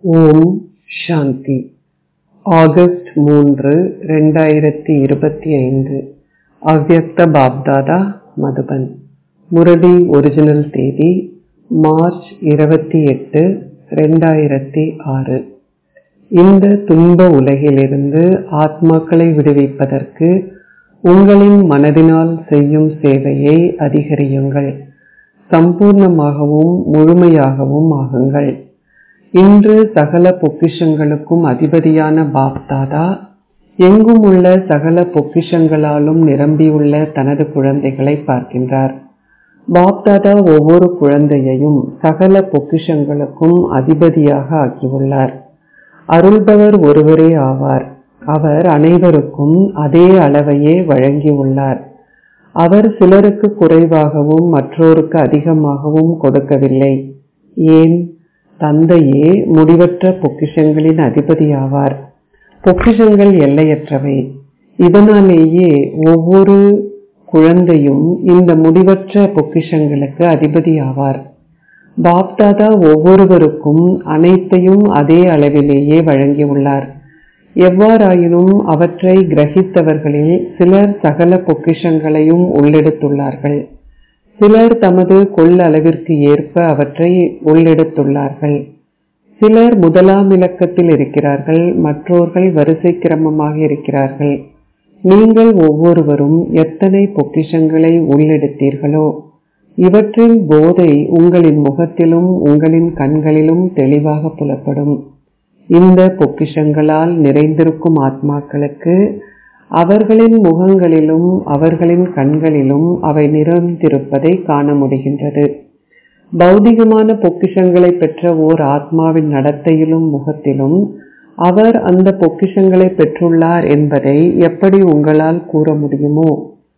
ஓம் சாந்தி August மூன்று ரெண்டாயிரத்தி இருபத்தி ஐந்து அவ்யக்த பாப்தாதா மதுபன் முரளி ஒரிஜினல் தேதி மார்ச் இருபத்தி எட்டு ரெண்டாயிரத்தி ஆறு இந்த துன்ப உலகிலிருந்து ஆத்மாக்களை விடுவிப்பதற்கு உங்களின் மனதினால் செய்யும் சேவையை அதிகரியுங்கள் சம்பூர்ணமாகவும் முழுமையாகவும் ஆகுங்கள் இன்று சகல பொக்கிஷங்களுக்கும் அதிபதியான பாப்தாதா எங்கும் உள்ள சகல பொக்கிஷங்களாலும் நிரம்பியுள்ள தனது குழந்தைகளை பார்க்கின்றார் பாப்தாதா ஒவ்வொரு குழந்தையையும் சகல பொக்கிஷங்களுக்கும் அதிபதியாக ஆக்கியுள்ளார் அருள்பவர் ஒருவரே ஆவார் அவர் அனைவருக்கும் அதே அளவையே வழங்கியுள்ளார் அவர் சிலருக்கு குறைவாகவும் மற்றோருக்கு அதிகமாகவும் கொடுக்கவில்லை ஏன் தந்தையே முடிவற்ற பொக்கிஷங்களின் அதிபதியாவார் பொக்கிஷங்கள் எல்லையற்றவை இதனாலேயே ஒவ்வொரு குழந்தையும் இந்த முடிவற்ற பொக்கிஷங்களுக்கு அதிபதியாவார் பாப்தாதா ஒவ்வொருவருக்கும் அனைத்தையும் அதே அளவிலேயே வழங்கியுள்ளார் எவ்வாறாயினும் அவற்றை கிரகித்தவர்களில் சிலர் சகல பொக்கிஷங்களையும் உள்ளெடுத்துள்ளார்கள் சிலர் தமது கொள்ளளவிற்கு ஏற்ப அவற்றை உள்ளெடுத்துள்ளார்கள் சிலர் முதலாம் இலக்கத்தில் இருக்கிறார்கள் மற்றோர்கள் வரிசை கிரமமாக இருக்கிறார்கள் நீங்கள் ஒவ்வொருவரும் எத்தனை பொக்கிஷங்களை உள்ளெடுத்தீர்களோ இவற்றின் போதை உங்களின் முகத்திலும் உங்களின் கண்களிலும் தெளிவாக புலப்படும் இந்த பொக்கிஷங்களால் நிறைந்திருக்கும் ஆத்மாக்களுக்கு அவர்களின் முகங்களிலும் அவர்களின் கண்களிலும் அவை நிறைந்திருப்பதை காண முடிகின்றது பௌதிகமான பொக்கிஷங்களை பெற்ற ஓர் ஆத்மாவின் நடத்தையிலும் முகத்திலும் அவர் அந்த பொக்கிஷங்களை பெற்றுள்ளார் என்பதை எப்படி உங்களால் கூற முடியுமோ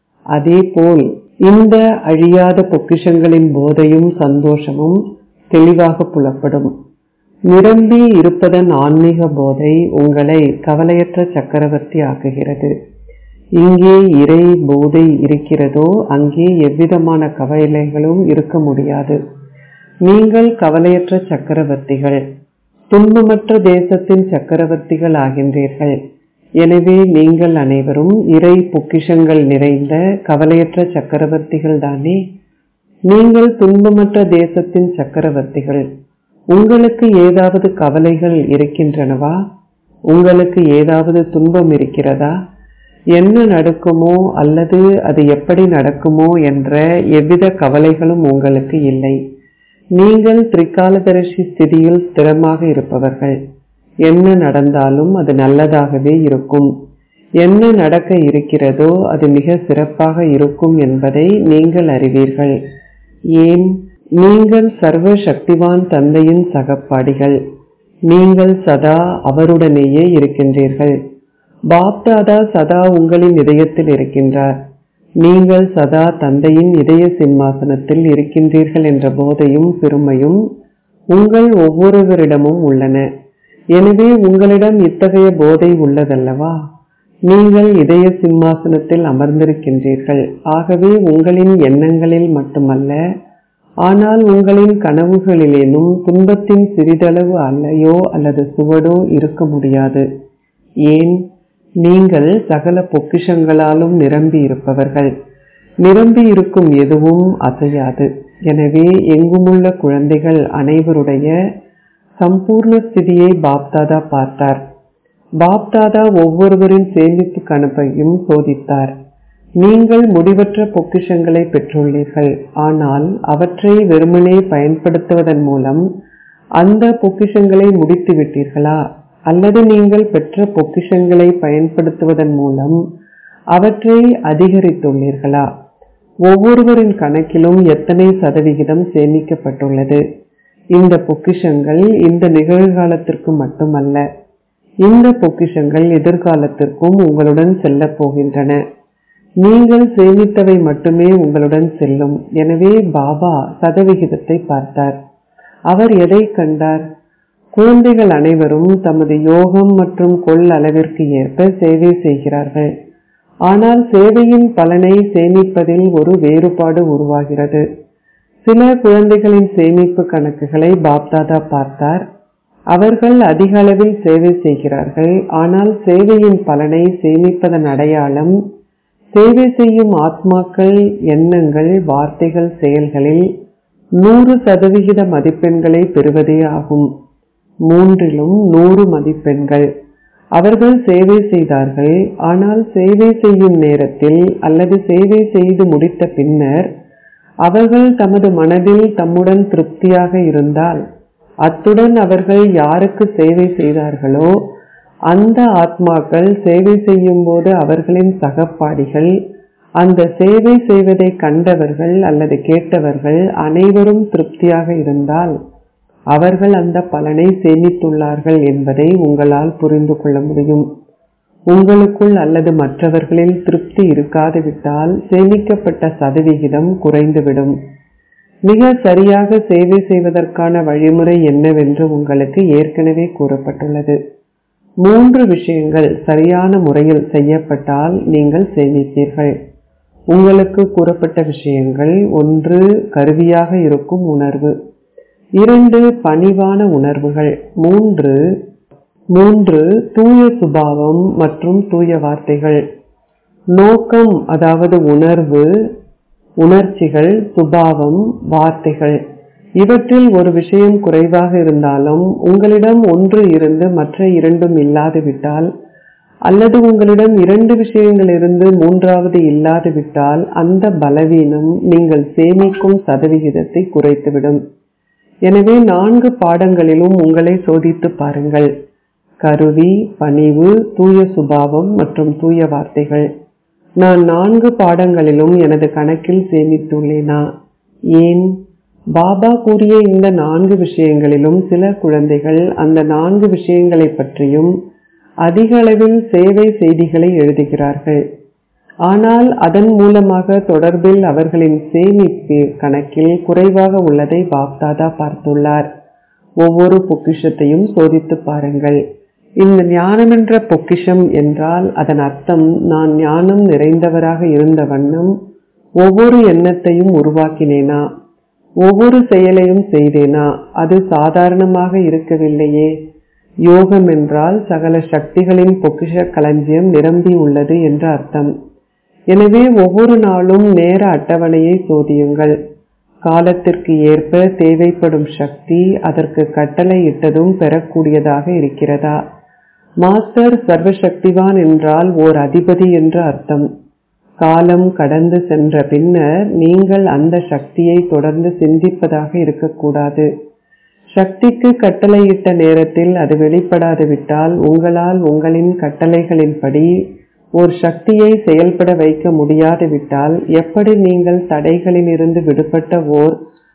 அதேபோல் இந்த அழியாத பொக்கிஷங்களின் போதையும் சந்தோஷமும் தெளிவாக புலப்படும் நிரம்பி இருப்பதன் ஆன்மீக போதை உங்களை கவலையற்ற சக்கரவர்த்தி ஆக்குகிறது இங்கே இறை போதை இருக்கிறதோ அங்கே எவ்விதமான கவலைகளும் இருக்க முடியாது நீங்கள் கவலையற்ற சக்கரவர்த்திகள் துன்பமற்ற தேசத்தின் சக்கரவர்த்திகள் ஆகின்றீர்கள் எனவே நீங்கள் அனைவரும் இறை பொக்கிஷங்கள் நிறைந்த கவலையற்ற சக்கரவர்த்திகள் தானே நீங்கள் துன்பமற்ற தேசத்தின் சக்கரவர்த்திகள் உங்களுக்கு ஏதாவது கவலைகள் இருக்கின்றனவா உங்களுக்கு ஏதாவது துன்பம் இருக்கிறதா என்ன நடக்குமோ அல்லது அது எப்படி நடக்குமோ என்ற எவ்வித கவலைகளும் உங்களுக்கு இல்லை நீங்கள் திரிகாலதரிசி ஸ்திதியில் ஸ்திரமாக இருப்பவர்கள் என்ன நடந்தாலும் அது நல்லதாகவே இருக்கும் என்ன நடக்க இருக்கிறதோ அது மிக சிறப்பாக இருக்கும் என்பதை நீங்கள் அறிவீர்கள் ஏன் நீங்கள் சர்வ சக்திவான் தந்தையின் சகப்பாடிகள் நீங்கள் சதா அவருடனேயே இருக்கின்றீர்கள் பாப்தாதா சதா உங்களின் இதயத்தில் இருக்கின்றார் நீங்கள் சதா தந்தையின் இதய சிம்மாசனத்தில் இருக்கின்றீர்கள் என்ற போதையும் பெருமையும் உங்கள் ஒவ்வொருவரிடமும் உள்ளன எனவே உங்களிடம் இத்தகைய போதை உள்ளதல்லவா நீங்கள் இதய சிம்மாசனத்தில் அமர்ந்திருக்கின்றீர்கள் ஆகவே உங்களின் எண்ணங்களில் மட்டுமல்ல ஆனால் உங்களின் கனவுகளிலேனும் துன்பத்தின் சிறிதளவு அல்லையோ அல்லது சுவடோ இருக்க முடியாது ஏன் நீங்கள் சகல பொக்கிஷங்களாலும் நிரம்பி இருப்பவர்கள் நிரம்பி இருக்கும் எதுவும் அசையாது எனவே எங்குமுள்ள குழந்தைகள் அனைவருடைய சம்பூர்ண ஸ்திதியை பாப்தாதா பார்த்தார் பாப்தாதா ஒவ்வொருவரின் சேமிப்பு கணப்பையும் சோதித்தார் நீங்கள் முடிவற்ற பொக்கிஷங்களை பெற்றுள்ளீர்கள் ஆனால் அவற்றை வெறுமனே பயன்படுத்துவதன் மூலம் அந்த பொக்கிஷங்களை முடித்து விட்டீர்களா அல்லது நீங்கள் பெற்ற பொக்கிஷங்களை பயன்படுத்துவதன் மூலம் அவற்றை அதிகரித்துள்ளீர்களா ஒவ்வொருவரின் கணக்கிலும் எத்தனை சதவிகிதம் சேமிக்கப்பட்டுள்ளது இந்த பொக்கிஷங்கள் இந்த நிகழ்காலத்திற்கு மட்டுமல்ல இந்த பொக்கிஷங்கள் எதிர்காலத்திற்கும் உங்களுடன் செல்லப் போகின்றன நீங்கள் சேமித்தவை மட்டுமே உங்களுடன் செல்லும் எனவே பாபா சதவிகிதத்தை பார்த்தார் அவர் எதை கண்டார் குழந்தைகள் அனைவரும் தமது யோகம் மற்றும் கொள் அளவிற்கு ஏற்ப சேவை செய்கிறார்கள் ஆனால் சேவையின் பலனை சேமிப்பதில் ஒரு வேறுபாடு உருவாகிறது சில குழந்தைகளின் சேமிப்பு கணக்குகளை பாப்தாதா பார்த்தார் அவர்கள் அதிக அளவில் சேவை செய்கிறார்கள் ஆனால் சேவையின் பலனை சேமிப்பதன் அடையாளம் சேவை செய்யும் ஆத்மாக்கள் எண்ணங்கள் வார்த்தைகள் செயல்களில் நூறு சதவிகித மதிப்பெண்களை பெறுவதே ஆகும் மூன்றிலும் நூறு மதிப்பெண்கள் அவர்கள் சேவை செய்தார்கள் ஆனால் சேவை செய்யும் நேரத்தில் அல்லது சேவை செய்து முடித்த பின்னர் அவர்கள் தமது மனதில் தம்முடன் திருப்தியாக இருந்தால் அத்துடன் அவர்கள் யாருக்கு சேவை செய்தார்களோ அந்த ஆத்மாக்கள் சேவை செய்யும் போது அவர்களின் சகப்பாடிகள் அந்த சேவை செய்வதை கண்டவர்கள் அல்லது கேட்டவர்கள் அனைவரும் திருப்தியாக இருந்தால் அவர்கள் அந்த பலனை சேமித்துள்ளார்கள் என்பதை உங்களால் புரிந்து கொள்ள முடியும் உங்களுக்குள் அல்லது மற்றவர்களில் திருப்தி இருக்காது விட்டால் சேமிக்கப்பட்ட சதவிகிதம் குறைந்துவிடும் மிக சரியாக சேவை செய்வதற்கான வழிமுறை என்னவென்று உங்களுக்கு ஏற்கனவே கூறப்பட்டுள்ளது மூன்று விஷயங்கள் சரியான முறையில் செய்யப்பட்டால் நீங்கள் சேமிப்பீர்கள் உங்களுக்கு கூறப்பட்ட விஷயங்கள் ஒன்று கருவியாக இருக்கும் உணர்வு இரண்டு பணிவான உணர்வுகள் மூன்று மூன்று தூய சுபாவம் மற்றும் தூய வார்த்தைகள் நோக்கம் அதாவது உணர்வு உணர்ச்சிகள் சுபாவம் வார்த்தைகள் இவற்றில் ஒரு விஷயம் குறைவாக இருந்தாலும் உங்களிடம் ஒன்று இருந்து மற்ற இரண்டும் இல்லாது விட்டால் அல்லது உங்களிடம் இரண்டு விஷயங்கள் இருந்து மூன்றாவது இல்லாது விட்டால் அந்த பலவீனம் நீங்கள் சேமிக்கும் சதவிகிதத்தை குறைத்துவிடும் எனவே நான்கு பாடங்களிலும் உங்களை சோதித்து பாருங்கள் கருவி பணிவு தூய சுபாவம் மற்றும் தூய வார்த்தைகள் நான் நான்கு பாடங்களிலும் எனது கணக்கில் சேமித்துள்ளேனா ஏன் பாபா கூறிய இந்த நான்கு விஷயங்களிலும் சில குழந்தைகள் அந்த நான்கு விஷயங்களை பற்றியும் அதிக அளவில் சேவை செய்திகளை எழுதுகிறார்கள் ஆனால் அதன் மூலமாக தொடர்பில் அவர்களின் சேமிப்பு கணக்கில் குறைவாக உள்ளதை பாப்தாதா பார்த்துள்ளார் ஒவ்வொரு பொக்கிஷத்தையும் சோதித்து பாருங்கள் இந்த ஞானமென்ற பொக்கிஷம் என்றால் அதன் அர்த்தம் நான் ஞானம் நிறைந்தவராக இருந்த வண்ணம் ஒவ்வொரு எண்ணத்தையும் உருவாக்கினேனா ஒவ்வொரு செயலையும் செய்தேனா அது சாதாரணமாக இருக்கவில்லையே யோகம் என்றால் சகல சக்திகளின் பொக்கிஷ களஞ்சியம் நிரம்பி உள்ளது என்று அர்த்தம் எனவே ஒவ்வொரு நாளும் நேர அட்டவணையை சோதியுங்கள் காலத்திற்கு ஏற்ப தேவைப்படும் சக்தி அதற்கு கட்டளை இட்டதும் பெறக்கூடியதாக இருக்கிறதா மாஸ்டர் சர்வசக்திவான் என்றால் ஓர் அதிபதி என்று அர்த்தம் காலம் கடந்து சென்ற பின்னர் நீங்கள் அந்த சக்தியை தொடர்ந்து சிந்திப்பதாக இருக்கக்கூடாது சக்திக்கு கட்டளையிட்ட நேரத்தில் அது வெளிப்படாது விட்டால் உங்களால் உங்களின் கட்டளைகளின்படி ஒரு சக்தியை செயல்பட வைக்க முடியாது விட்டால் எப்படி நீங்கள் தடைகளிலிருந்து விடுபட்ட ஓர்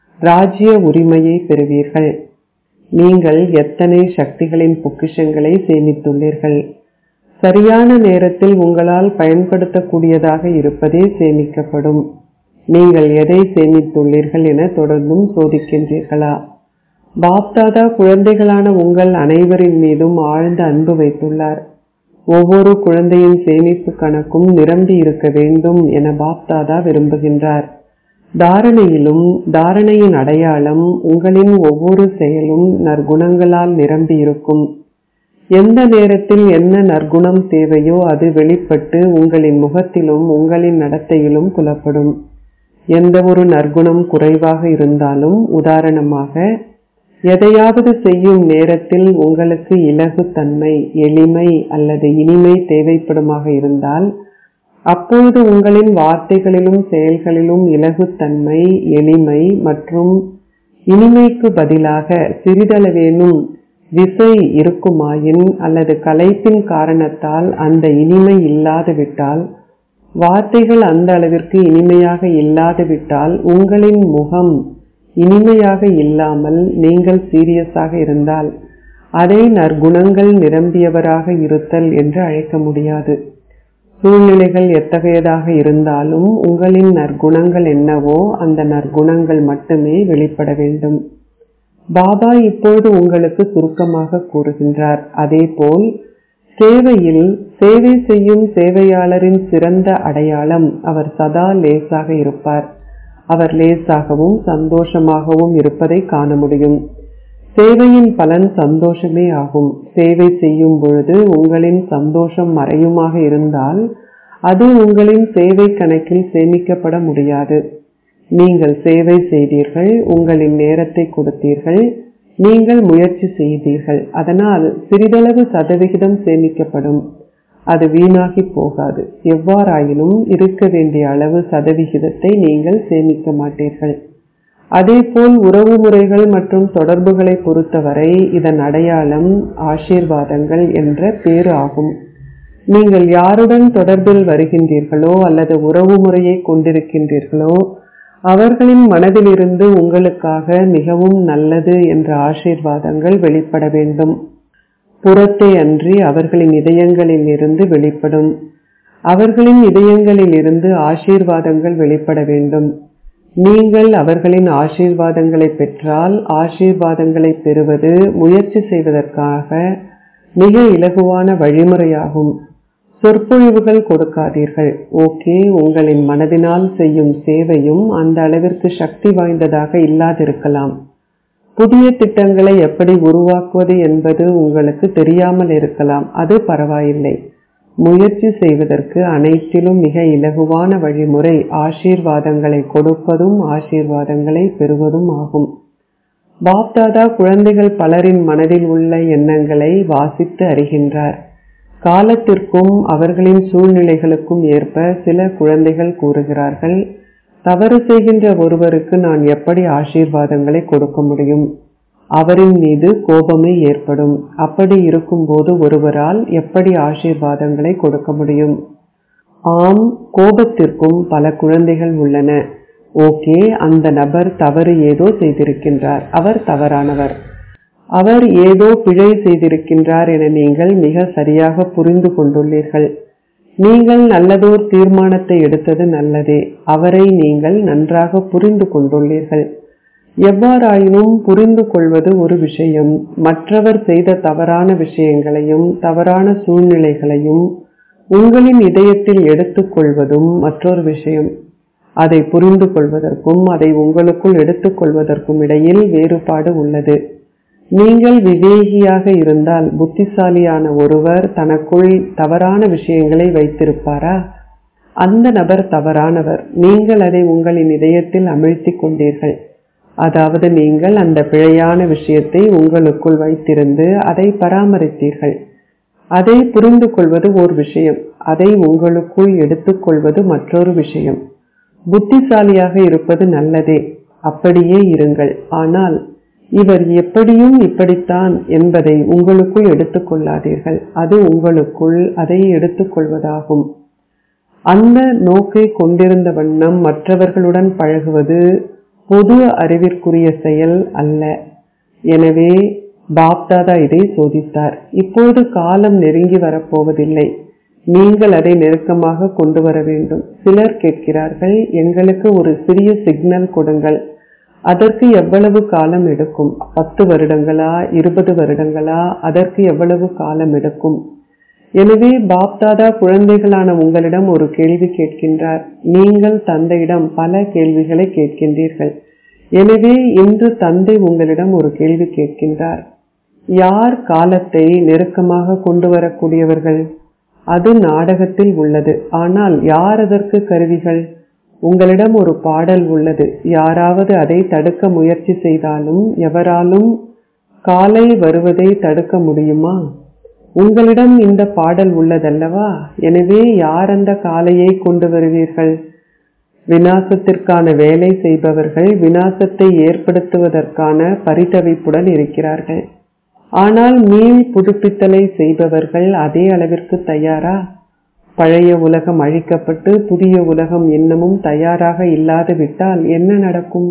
ராஜ்ய உரிமையை பெறுவீர்கள் நீங்கள் எத்தனை சக்திகளின் பொக்கிஷங்களை சேமித்துள்ளீர்கள் சரியான நேரத்தில் உங்களால் பயன்படுத்தக்கூடியதாக இருப்பதே சேமிக்கப்படும் நீங்கள் எதை சேமித்துள்ளீர்கள் என தொடர்ந்தும் சோதிக்கின்றீர்களா பாப்தாதா குழந்தைகளான உங்கள் அனைவரின் மீதும் ஆழ்ந்த அன்பு வைத்துள்ளார் ஒவ்வொரு குழந்தையின் சேமிப்பு கணக்கும் நிரம்பி இருக்க வேண்டும் என பாப்தாதா விரும்புகின்றார் தாரணையிலும் தாரணையின் அடையாளம் உங்களின் ஒவ்வொரு செயலும் நற்குணங்களால் நிரம்பி இருக்கும் எந்த நேரத்தில் என்ன நற்குணம் தேவையோ அது வெளிப்பட்டு உங்களின் முகத்திலும் உங்களின் நடத்தையிலும் புலப்படும் எந்த ஒரு நற்குணம் குறைவாக இருந்தாலும் உதாரணமாக எதையாவது செய்யும் நேரத்தில் உங்களுக்கு இலகுத்தன்மை எளிமை அல்லது இனிமை தேவைப்படுமாக இருந்தால் அப்பொழுது உங்களின் வார்த்தைகளிலும் செயல்களிலும் இலகுத்தன்மை எளிமை மற்றும் இனிமைக்கு பதிலாக சிறிதளவேனும் விசை இருக்குமாயின் அல்லது கலைப்பின் காரணத்தால் அந்த இனிமை இல்லாது விட்டால் வார்த்தைகள் அந்த அளவிற்கு இனிமையாக இல்லாது விட்டால் உங்களின் முகம் இனிமையாக இல்லாமல் நீங்கள் சீரியஸாக இருந்தால் அதை நற்குணங்கள் நிரம்பியவராக இருத்தல் என்று அழைக்க முடியாது சூழ்நிலைகள் எத்தகையதாக இருந்தாலும் உங்களின் நற்குணங்கள் என்னவோ அந்த நற்குணங்கள் மட்டுமே வெளிப்பட வேண்டும் பாபா இப்போது உங்களுக்கு சுருக்கமாக கூறுகின்றார் அதேபோல் சேவையில் சேவை செய்யும் சேவையாளரின் சிறந்த அடையாளம் அவர் சதா லேசாக இருப்பார் அவர் லேசாகவும் சந்தோஷமாகவும் இருப்பதை காண முடியும் சேவையின் பலன் சந்தோஷமே ஆகும் சேவை செய்யும் பொழுது உங்களின் சந்தோஷம் மறையுமாக இருந்தால் அது உங்களின் சேவை கணக்கில் சேமிக்கப்பட முடியாது நீங்கள் சேவை செய்தீர்கள் உங்களின் நேரத்தை கொடுத்தீர்கள் நீங்கள் முயற்சி செய்தீர்கள் அதனால் சிறிதளவு சதவிகிதம் சேமிக்கப்படும் அது வீணாகி போகாது எவ்வாறாயினும் இருக்க வேண்டிய அளவு சதவிகிதத்தை நீங்கள் சேமிக்க மாட்டீர்கள் அதேபோல் உறவு முறைகள் மற்றும் தொடர்புகளை பொறுத்தவரை இதன் அடையாளம் ஆசீர்வாதங்கள் என்ற பேரு ஆகும் நீங்கள் யாருடன் தொடர்பில் வருகின்றீர்களோ அல்லது உறவு முறையை கொண்டிருக்கின்றீர்களோ அவர்களின் மனதிலிருந்து உங்களுக்காக மிகவும் நல்லது என்ற ஆசீர்வாதங்கள் வெளிப்பட வேண்டும் புறத்தை அன்றி அவர்களின் இதயங்களில் இருந்து வெளிப்படும் அவர்களின் இதயங்களில் இருந்து ஆசீர்வாதங்கள் வெளிப்பட வேண்டும் நீங்கள் அவர்களின் ஆசீர்வாதங்களை பெற்றால் ஆசீர்வாதங்களை பெறுவது முயற்சி செய்வதற்காக மிக இலகுவான வழிமுறையாகும் சொற்பொழிவுகள் கொடுக்காதீர்கள் ஓகே உங்களின் மனதினால் செய்யும் சேவையும் அந்த அளவிற்கு சக்தி வாய்ந்ததாக இல்லாதிருக்கலாம் புதிய திட்டங்களை எப்படி உருவாக்குவது என்பது உங்களுக்கு தெரியாமல் இருக்கலாம் அது பரவாயில்லை முயற்சி செய்வதற்கு அனைத்திலும் மிக இலகுவான வழிமுறை ஆசீர்வாதங்களை கொடுப்பதும் ஆசீர்வாதங்களை பெறுவதும் ஆகும் பாப்தாதா குழந்தைகள் பலரின் மனதில் உள்ள எண்ணங்களை வாசித்து அறிகின்றார் காலத்திற்கும் அவர்களின் சூழ்நிலைகளுக்கும் ஏற்ப சில குழந்தைகள் கூறுகிறார்கள் தவறு செய்கின்ற ஒருவருக்கு நான் எப்படி ஆசீர்வாதங்களை கொடுக்க முடியும் அவரின் மீது கோபமே ஏற்படும் அப்படி இருக்கும்போது ஒருவரால் எப்படி ஆசீர்வாதங்களை கொடுக்க முடியும் ஆம் கோபத்திற்கும் பல குழந்தைகள் உள்ளன ஓகே அந்த நபர் தவறு ஏதோ செய்திருக்கின்றார் அவர் தவறானவர் அவர் ஏதோ பிழை செய்திருக்கின்றார் என நீங்கள் மிக சரியாக புரிந்து கொண்டுள்ளீர்கள் நீங்கள் நல்லதோர் தீர்மானத்தை எடுத்தது நல்லதே அவரை நீங்கள் நன்றாக புரிந்து கொண்டுள்ளீர்கள் எவ்வாறாயினும் புரிந்து கொள்வது ஒரு விஷயம் மற்றவர் செய்த தவறான விஷயங்களையும் தவறான சூழ்நிலைகளையும் உங்களின் இதயத்தில் எடுத்துக்கொள்வதும் மற்றொரு விஷயம் அதை புரிந்து கொள்வதற்கும் அதை உங்களுக்குள் எடுத்துக்கொள்வதற்கும் இடையில் வேறுபாடு உள்ளது நீங்கள் விவேகியாக இருந்தால் புத்திசாலியான ஒருவர் தனக்குள் தவறான விஷயங்களை வைத்திருப்பாரா அந்த நபர் தவறானவர் நீங்கள் அதை உங்களின் இதயத்தில் அமிழ்த்திக் கொண்டீர்கள் அதாவது நீங்கள் அந்த பிழையான விஷயத்தை உங்களுக்குள் வைத்திருந்து அதை பராமரித்தீர்கள் அதை புரிந்து கொள்வது ஒரு விஷயம் அதை உங்களுக்குள் எடுத்துக்கொள்வது மற்றொரு விஷயம் புத்திசாலியாக இருப்பது நல்லதே அப்படியே இருங்கள் ஆனால் இவர் எப்படியும் இப்படித்தான் என்பதை உங்களுக்குள் எடுத்துக்கொள்ளாதீர்கள் அது உங்களுக்குள் அதை எடுத்துக்கொள்வதாகும் அந்த நோக்கை கொண்டிருந்த வண்ணம் மற்றவர்களுடன் பழகுவது பொது அறிவிற்குரிய செயல் அல்ல எனவே பாப்தாதா இதை சோதித்தார் இப்போது காலம் நெருங்கி வரப்போவதில்லை நீங்கள் அதை நெருக்கமாக கொண்டு வர வேண்டும் சிலர் கேட்கிறார்கள் எங்களுக்கு ஒரு சிறிய சிக்னல் கொடுங்கள் அதற்கு எவ்வளவு காலம் எடுக்கும் பத்து வருடங்களா இருபது வருடங்களா அதற்கு எவ்வளவு காலம் எடுக்கும் எனவே பாப்தாதா குழந்தைகளான உங்களிடம் ஒரு கேள்வி கேட்கின்றார் நீங்கள் தந்தையிடம் பல கேள்விகளை கேட்கின்றீர்கள் எனவே இன்று தந்தை உங்களிடம் ஒரு கேள்வி கேட்கின்றார் யார் காலத்தை நெருக்கமாக கொண்டு வரக்கூடியவர்கள் அது நாடகத்தில் உள்ளது ஆனால் யார் அதற்கு கருவிகள் உங்களிடம் ஒரு பாடல் உள்ளது யாராவது அதை தடுக்க முயற்சி செய்தாலும் எவராலும் காலை வருவதை தடுக்க முடியுமா உங்களிடம் இந்த பாடல் உள்ளதல்லவா எனவே யார் அந்த காலையை கொண்டு வருவீர்கள் வினாசத்திற்கான வேலை செய்பவர்கள் வினாசத்தை ஏற்படுத்துவதற்கான பரிதவிப்புடன் இருக்கிறார்கள் ஆனால் மீள் புதுப்பித்தலை செய்பவர்கள் அதே அளவிற்கு தயாரா பழைய உலகம் அழிக்கப்பட்டு புதிய உலகம் இன்னமும் தயாராக இல்லாது விட்டால் என்ன நடக்கும்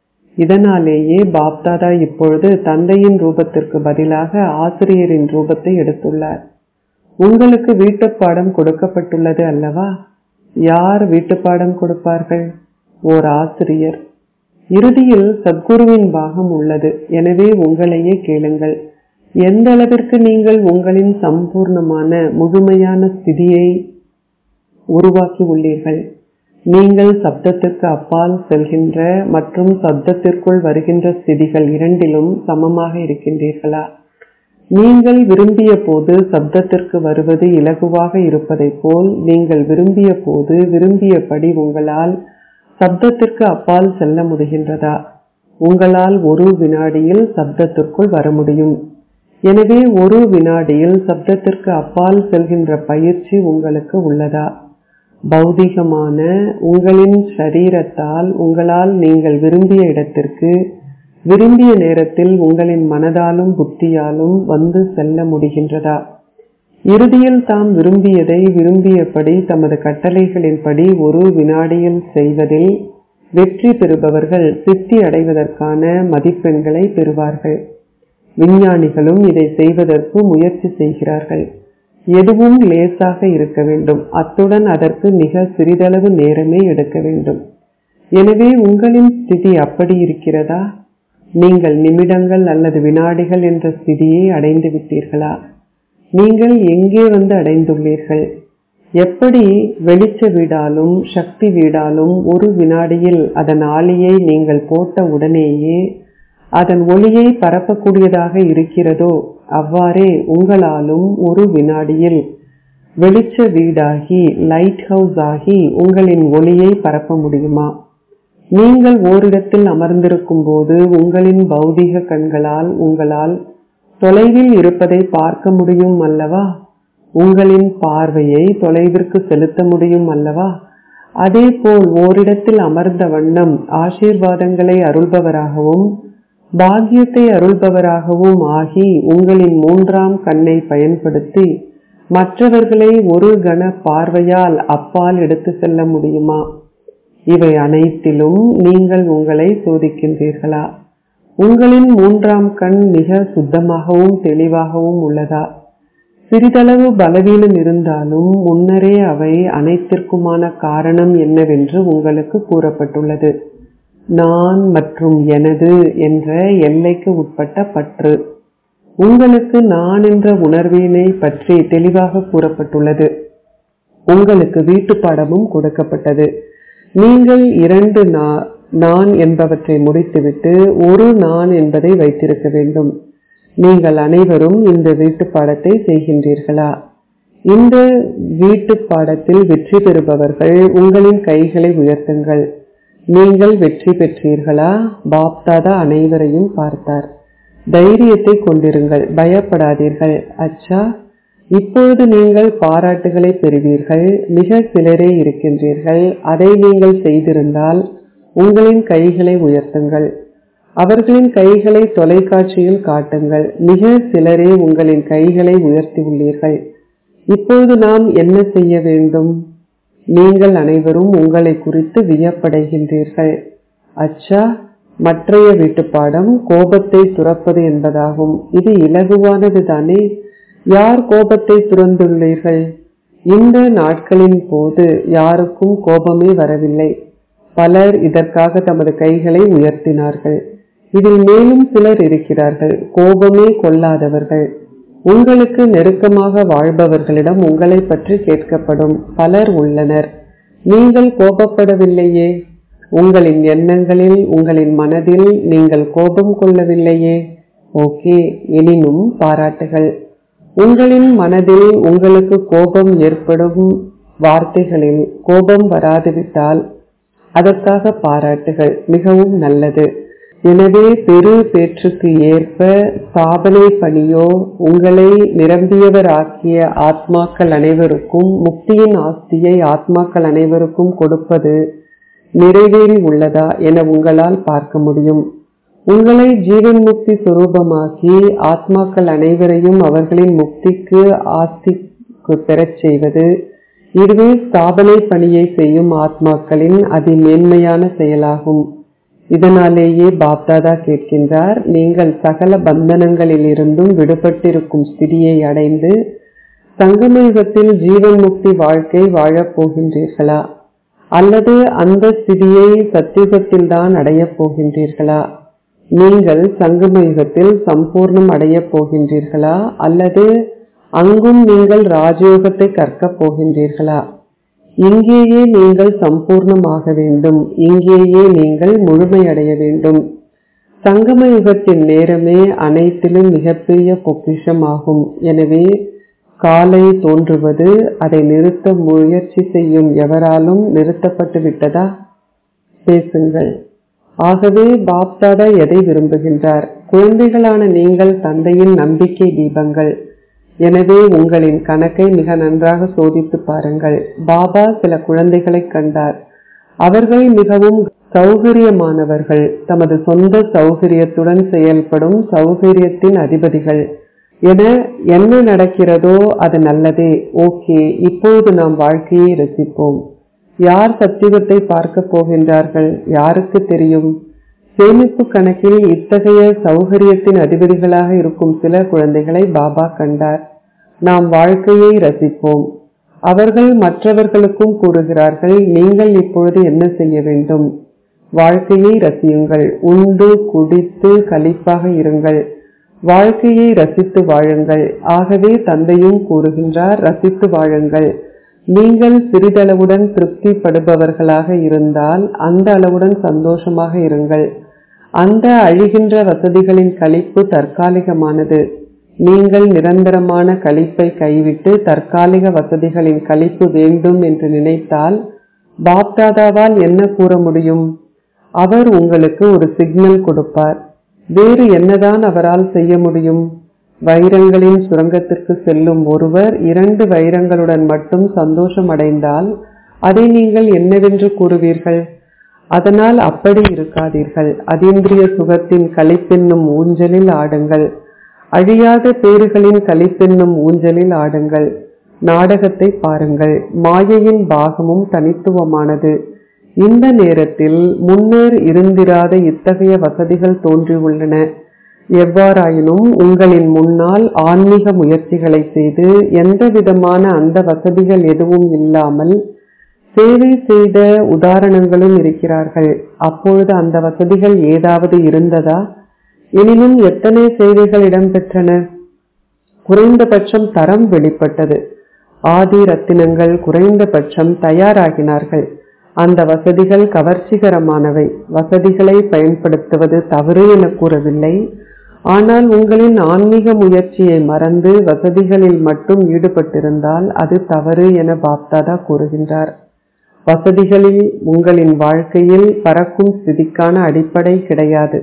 இதனாலேயே பாப்தாதா இப்பொழுது தந்தையின் ரூபத்திற்கு பதிலாக ஆசிரியரின் ரூபத்தை எடுத்துள்ளார் உங்களுக்கு வீட்டுப்பாடம் கொடுக்கப்பட்டுள்ளது அல்லவா யார் வீட்டுப்பாடம் கொடுப்பார்கள் ஓர் ஆசிரியர் இறுதியில் சத்குருவின் பாகம் உள்ளது எனவே உங்களையே கேளுங்கள் எந்த அளவிற்கு நீங்கள் உங்களின் சம்பூர்ணமான முழுமையான ஸ்திதியை உருவாக்கி உள்ளீர்கள் நீங்கள் சப்தத்திற்கு அப்பால் செல்கின்ற மற்றும் சப்தத்திற்குள் வருகின்ற ஸ்திதிகள் இரண்டிலும் சமமாக இருக்கின்றீர்களா நீங்கள் விரும்பிய போது சப்தத்திற்கு வருவது இலகுவாக இருப்பதைப் போல் நீங்கள் விரும்பிய போது விரும்பியபடி உங்களால் சப்தத்திற்கு அப்பால் செல்ல முடிகின்றதா உங்களால் ஒரு வினாடியில் சப்தத்திற்குள் வர முடியும் எனவே ஒரு வினாடியில் சப்தத்திற்கு அப்பால் செல்கின்ற பயிற்சி உங்களுக்கு உள்ளதா பௌதிகமான உங்களின் சரீரத்தால் உங்களால் நீங்கள் விரும்பிய இடத்திற்கு விரும்பிய நேரத்தில் உங்களின் மனதாலும் புத்தியாலும் வந்து செல்ல முடிகின்றதா இறுதியில் தாம் விரும்பியதை விரும்பியபடி தமது கட்டளைகளின்படி ஒரு வினாடியில் செய்வதில் வெற்றி பெறுபவர்கள் சித்தி அடைவதற்கான மதிப்பெண்களை பெறுவார்கள் விஞ்ஞானிகளும் இதை செய்வதற்கு முயற்சி செய்கிறார்கள் எதுவும் லேசாக இருக்க வேண்டும் அத்துடன் அதற்கு மிக சிறிதளவு நேரமே எடுக்க வேண்டும் எனவே உங்களின் ஸ்திதி அப்படி இருக்கிறதா நீங்கள் நிமிடங்கள் அல்லது வினாடிகள் என்ற ஸ்திதியை அடைந்து விட்டீர்களா நீங்கள் எங்கே வந்து அடைந்துள்ளீர்கள் எப்படி வெளிச்ச வீடாலும் சக்தி வீடாலும் ஒரு வினாடியில் அதன் ஆளியை நீங்கள் போட்ட உடனேயே அதன் ஒளியை பரப்பக்கூடியதாக இருக்கிறதோ அவ்வாறே உங்களாலும் ஒரு வினாடியில் வெளிச்ச வீடாகி லைட் ஹவுஸ் ஆகி உங்களின் ஒளியை பரப்ப முடியுமா நீங்கள் ஓரிடத்தில் அமர்ந்திருக்கும் போது உங்களின் பௌதிக கண்களால் உங்களால் தொலைவில் இருப்பதை பார்க்க முடியும் அல்லவா உங்களின் பார்வையை தொலைவிற்கு செலுத்த முடியும் அல்லவா அதேபோல் ஓரிடத்தில் அமர்ந்த வண்ணம் ஆசீர்வாதங்களை அருள்பவராகவும் பாக்கியத்தை அருள்பவராகவும் ஆகி உங்களின் மூன்றாம் கண்ணை பயன்படுத்தி மற்றவர்களை ஒரு கண பார்வையால் அப்பால் எடுத்து செல்ல முடியுமா இவை அனைத்திலும் நீங்கள் உங்களை சோதிக்கின்றீர்களா உங்களின் மூன்றாம் கண் மிக சுத்தமாகவும் தெளிவாகவும் உள்ளதா சிறிதளவு பலவீனம் இருந்தாலும் முன்னரே அவை அனைத்திற்குமான காரணம் என்னவென்று உங்களுக்கு கூறப்பட்டுள்ளது நான் மற்றும் எனது என்ற எல்லைக்கு உட்பட்ட பற்று உங்களுக்கு நான் என்ற உணர்வினை பற்றி தெளிவாக கூறப்பட்டுள்ளது உங்களுக்கு வீட்டு பாடமும் கொடுக்கப்பட்டது நீங்கள் இரண்டு நான் என்பவற்றை முடித்துவிட்டு ஒரு நான் என்பதை வைத்திருக்க வேண்டும் நீங்கள் அனைவரும் இந்த வீட்டு பாடத்தை செய்கின்றீர்களா இந்த வீட்டு பாடத்தில் வெற்றி பெறுபவர்கள் உங்களின் கைகளை உயர்த்துங்கள் நீங்கள் வெற்றி பெற்றீர்களா பாப்தாதா அனைவரையும் பார்த்தார் தைரியத்தை கொண்டிருங்கள் பயப்படாதீர்கள் அச்சா இப்பொழுது நீங்கள் பாராட்டுகளை பெறுவீர்கள் மிக சிலரே இருக்கின்றீர்கள் அதை நீங்கள் செய்திருந்தால் உங்களின் கைகளை உயர்த்துங்கள் அவர்களின் கைகளை தொலைக்காட்சியில் காட்டுங்கள் மிக சிலரே உங்களின் கைகளை உயர்த்தி உள்ளீர்கள் இப்பொழுது நாம் என்ன செய்ய வேண்டும் நீங்கள் அனைவரும் உங்களை குறித்து வியப்படைகின்றீர்கள் அச்சா மற்றைய வீட்டுப்பாடம் கோபத்தை துறப்பது என்பதாகும் இது இலகுவானது தானே யார் கோபத்தை துறந்துள்ளீர்கள் இந்த நாட்களின் போது யாருக்கும் கோபமே வரவில்லை பலர் இதற்காக தமது கைகளை உயர்த்தினார்கள் இதில் மேலும் சிலர் இருக்கிறார்கள் கோபமே கொள்ளாதவர்கள் உங்களுக்கு நெருக்கமாக வாழ்பவர்களிடம் உங்களை பற்றி கேட்கப்படும் பலர் உள்ளனர் நீங்கள் கோபப்படவில்லையே உங்களின் எண்ணங்களில் உங்களின் மனதில் நீங்கள் கோபம் கொள்ளவில்லையே ஓகே எனினும் பாராட்டுகள் உங்களின் மனதில் உங்களுக்கு கோபம் ஏற்படும் வார்த்தைகளில் கோபம் வராதுவிட்டால் அதற்காக பாராட்டுகள் மிகவும் நல்லது எனவே பெரு பேற்றுக்கு ஏற்ப சாதனை பணியோ உங்களை நிரம்பியவர் ஆக்கிய ஆத்மாக்கள் அனைவருக்கும் முக்தியின் ஆஸ்தியை ஆத்மாக்கள் அனைவருக்கும் கொடுப்பது நிறைவேறி உள்ளதா என உங்களால் பார்க்க முடியும் உங்களை ஜீவன் முக்தி சுரூபமாக்கி ஆத்மாக்கள் அனைவரையும் அவர்களின் முக்திக்கு ஆஸ்திக்கு பெறச் செய்வது இதுவே ஸ்தாபனை பணியை செய்யும் ஆத்மாக்களின் அதிமேன்மையான செயலாகும் இதனாலேயே பாப்தாதா கேட்கின்றார் நீங்கள் சகல பந்தனங்களில் இருந்தும் விடுபட்டிருக்கும் ஸ்திதியை அடைந்து சங்கமயுகத்தில் ஜீவன் முக்தி வாழ்க்கை வாழப் போகின்றீர்களா அல்லது அந்த ஸ்திதியை சத்தியுகத்தில் தான் அடையப் போகின்றீர்களா நீங்கள் சங்கமயுகத்தில் சம்பூர்ணம் அடையப் போகின்றீர்களா அல்லது அங்கும் நீங்கள் ராஜயோகத்தை கற்கப் போகின்றீர்களா இங்கேயே நீங்கள் சம்பூர்ணமாக வேண்டும் இங்கேயே நீங்கள் முழுமையடைய வேண்டும் சங்கம யுகத்தின் நேரமே அனைத்திலும் மிகப்பெரிய பொக்கிஷம் ஆகும் எனவே காலை தோன்றுவது அதை நிறுத்த முயற்சி செய்யும் எவராலும் நிறுத்தப்பட்டு விட்டதா பேசுங்கள் ஆகவே பாப்தாதா எதை விரும்புகின்றார் குழந்தைகளான நீங்கள் தந்தையின் நம்பிக்கை தீபங்கள் எனவே உங்களின் கணக்கை மிக நன்றாக சோதித்து பாருங்கள் பாபா சில குழந்தைகளை கண்டார் அவர்கள் மிகவும் சௌகரியமானவர்கள் தமது சொந்த சௌகரியத்துடன் செயல்படும் சௌகரியத்தின் அதிபதிகள் என என்ன நடக்கிறதோ அது நல்லதே ஓகே இப்போது நாம் வாழ்க்கையை ரசிப்போம் யார் சத்தியத்தை பார்க்க போகின்றார்கள் யாருக்கு தெரியும் சேமிப்பு கணக்கில் இத்தகைய சௌகரியத்தின் அதிபதிகளாக இருக்கும் சில குழந்தைகளை பாபா கண்டார் நாம் வாழ்க்கையை ரசிப்போம் அவர்கள் மற்றவர்களுக்கும் கூறுகிறார்கள் நீங்கள் இப்பொழுது என்ன செய்ய வேண்டும் வாழ்க்கையை ரசியுங்கள் உண்டு குடித்து கழிப்பாக இருங்கள் வாழ்க்கையை ரசித்து வாழுங்கள் ஆகவே தந்தையும் கூறுகின்றார் ரசித்து வாழுங்கள் நீங்கள் சிறிதளவுடன் திருப்திப்படுபவர்களாக இருந்தால் அந்த அளவுடன் சந்தோஷமாக இருங்கள் அந்த அழிகின்ற வசதிகளின் கழிப்பு தற்காலிகமானது நீங்கள் நிரந்தரமான கழிப்பை கைவிட்டு தற்காலிக வசதிகளின் கழிப்பு வேண்டும் என்று நினைத்தால் பாப்தாதாவால் என்ன கூற முடியும் அவர் உங்களுக்கு ஒரு சிக்னல் கொடுப்பார் வேறு என்னதான் அவரால் செய்ய முடியும் வைரங்களின் சுரங்கத்திற்கு செல்லும் ஒருவர் இரண்டு வைரங்களுடன் மட்டும் சந்தோஷம் அடைந்தால் அதை நீங்கள் என்னவென்று கூறுவீர்கள் அதனால் அப்படி இருக்காதீர்கள் அதீந்திரிய சுகத்தின் கழிப்பென்னும் ஊஞ்சலில் ஆடுங்கள் அழியாத பேறுகளின் கழிப்பென்னும் ஊஞ்சலில் ஆடுங்கள் நாடகத்தை பாருங்கள் மாயையின் பாகமும் தனித்துவமானது இந்த நேரத்தில் முன்னர் இருந்திராத இத்தகைய வசதிகள் தோன்றியுள்ளன எவ்வாறாயினும் உங்களின் முன்னால் ஆன்மீக முயற்சிகளை செய்து எந்த விதமான அந்த வசதிகள் எதுவும் இல்லாமல் சேவை செய்த உதாரணங்களும் இருக்கிறார்கள் அப்பொழுது அந்த வசதிகள் ஏதாவது இருந்ததா எனினும் எத்தனை சேவைகள் இடம்பெற்றன குறைந்தபட்சம் தரம் வெளிப்பட்டது ஆதி ரத்தினங்கள் குறைந்தபட்சம் தயாராகினார்கள் அந்த வசதிகள் கவர்ச்சிகரமானவை வசதிகளை பயன்படுத்துவது தவறு என கூறவில்லை ஆனால் உங்களின் ஆன்மீக முயற்சியை மறந்து வசதிகளில் மட்டும் ஈடுபட்டிருந்தால் அது தவறு என பாப்தாதா கூறுகின்றார் வசதிகளில் உங்களின் வாழ்க்கையில் பறக்கும் ஸ்திதிக்கான அடிப்படை கிடையாது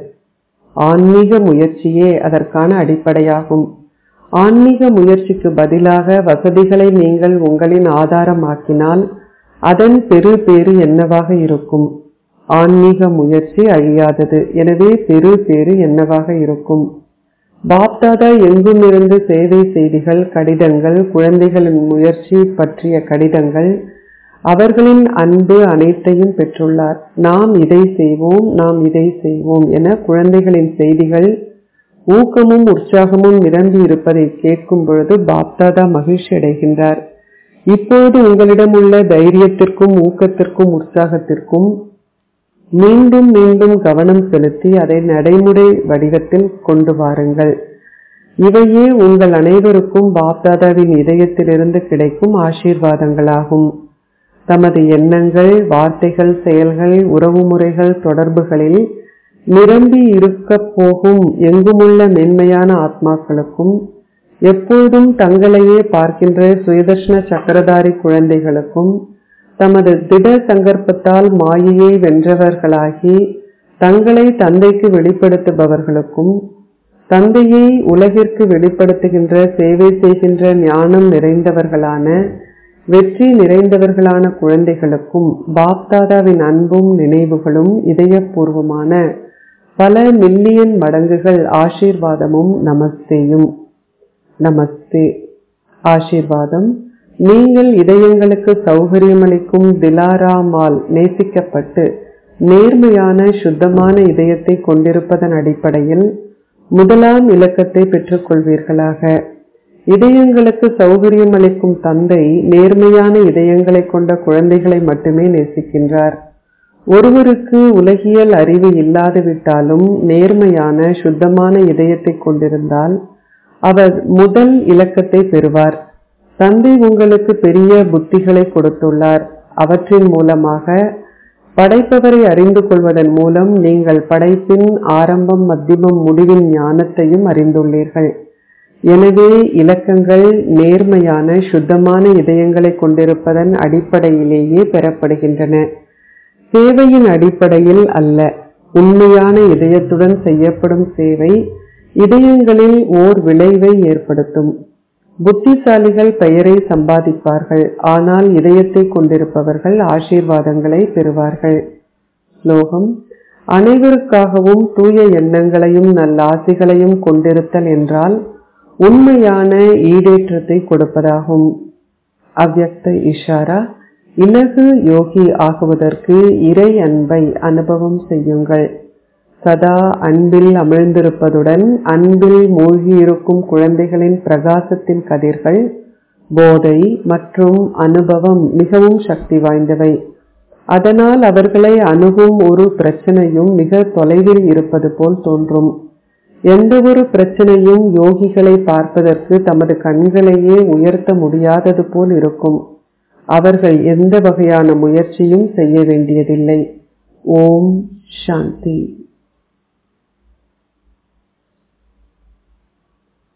ஆன்மீக முயற்சியே அதற்கான அடிப்படையாகும் ஆன்மீக முயற்சிக்கு பதிலாக வசதிகளை நீங்கள் உங்களின் ஆதாரமாக்கினால் அதன் பெரு பேறு என்னவாக இருக்கும் ஆன்மீக முயற்சி அழியாதது எனவே பெரு பேறு என்னவாக இருக்கும் பாப்தாதா எங்குமிருந்து சேவை செய்திகள் கடிதங்கள் குழந்தைகளின் முயற்சி பற்றிய கடிதங்கள் அவர்களின் அன்பு அனைத்தையும் பெற்றுள்ளார் நாம் இதை செய்வோம் நாம் இதை செய்வோம் என குழந்தைகளின் செய்திகள் ஊக்கமும் உற்சாகமும் நிரம்பி இருப்பதை கேட்கும் பொழுது பாப்தாதா மகிழ்ச்சி அடைகின்றார் இப்போது உங்களிடம் உள்ள தைரியத்திற்கும் ஊக்கத்திற்கும் உற்சாகத்திற்கும் மீண்டும் மீண்டும் கவனம் செலுத்தி அதை நடைமுறை வடிவத்தில் கொண்டு வாருங்கள் இவையே உங்கள் அனைவருக்கும் பாப்தாதாவின் இதயத்திலிருந்து கிடைக்கும் ஆசீர்வாதங்களாகும் தமது எண்ணங்கள் வார்த்தைகள் செயல்கள் உறவுமுறைகள் தொடர்புகளில் நிரம்பி இருக்கப் போகும் எங்குமுள்ள மென்மையான ஆத்மாக்களுக்கும் எப்பொழுதும் தங்களையே பார்க்கின்ற சுயதர்ஷன சக்கரதாரி குழந்தைகளுக்கும் தமது திட சங்கற்பத்தால் மாயையை வென்றவர்களாகி தங்களை தந்தைக்கு வெளிப்படுத்துபவர்களுக்கும் தந்தையை உலகிற்கு வெளிப்படுத்துகின்ற சேவை செய்கின்ற ஞானம் நிறைந்தவர்களான வெற்றி நிறைந்தவர்களான குழந்தைகளுக்கும் பாப்தாதாவின் அன்பும் நினைவுகளும் இதயபூர்வமான பல மில்லியன் மடங்குகள் ஆசீர்வாதமும் நமஸ்தேயும் நமஸ்தே ஆசீர்வாதம் நீங்கள் இதயங்களுக்கு சௌகரியமளிக்கும் திலாராமால் நேசிக்கப்பட்டு நேர்மையான சுத்தமான இதயத்தை கொண்டிருப்பதன் அடிப்படையில் முதலாம் இலக்கத்தை பெற்றுக்கொள்வீர்களாக இதயங்களுக்கு சௌகரியம் அளிக்கும் தந்தை நேர்மையான இதயங்களை கொண்ட குழந்தைகளை மட்டுமே நேசிக்கின்றார் ஒருவருக்கு உலகியல் அறிவு இல்லாது விட்டாலும் நேர்மையான சுத்தமான இதயத்தை கொண்டிருந்தால் அவர் முதல் இலக்கத்தை பெறுவார் தந்தை உங்களுக்கு பெரிய புத்திகளை கொடுத்துள்ளார் அவற்றின் மூலமாக படைப்பவரை அறிந்து கொள்வதன் மூலம் நீங்கள் படைப்பின் ஆரம்பம் மத்தியமம் முடிவின் ஞானத்தையும் அறிந்துள்ளீர்கள் எனவே இலக்கங்கள் நேர்மையான சுத்தமான இதயங்களை கொண்டிருப்பதன் அடிப்படையிலேயே பெறப்படுகின்றன சேவையின் அடிப்படையில் அல்ல உண்மையான இதயத்துடன் செய்யப்படும் சேவை இதயங்களில் ஓர் விளைவை ஏற்படுத்தும் புத்திசாலிகள் பெயரை சம்பாதிப்பார்கள் ஆனால் இதயத்தை கொண்டிருப்பவர்கள் ஆசீர்வாதங்களை பெறுவார்கள் ஸ்லோகம் அனைவருக்காகவும் தூய எண்ணங்களையும் நல்ல ஆசைகளையும் கொண்டிருத்தல் என்றால் உண்மையான ஈடேற்றத்தை கொடுப்பதாகும் அவ்வக்த இஷாரா இலகு யோகி ஆகுவதற்கு இறை அன்பை அனுபவம் செய்யுங்கள் சதா அன்பில் அமிழ்ந்திருப்பதுடன் அன்பில் மூழ்கியிருக்கும் குழந்தைகளின் பிரகாசத்தின் கதிர்கள் போதை மற்றும் அனுபவம் மிகவும் சக்தி வாய்ந்தவை அதனால் அவர்களை அணுகும் ஒரு பிரச்சனையும் மிக தொலைவில் இருப்பது போல் தோன்றும் எந்த ஒரு பிரச்சனையும் யோகிகளை பார்ப்பதற்கு தமது கண்களையே உயர்த்த முடியாதது போல் இருக்கும் அவர்கள் எந்த வகையான முயற்சியும் செய்ய வேண்டியதில்லை ஓம் சாந்தி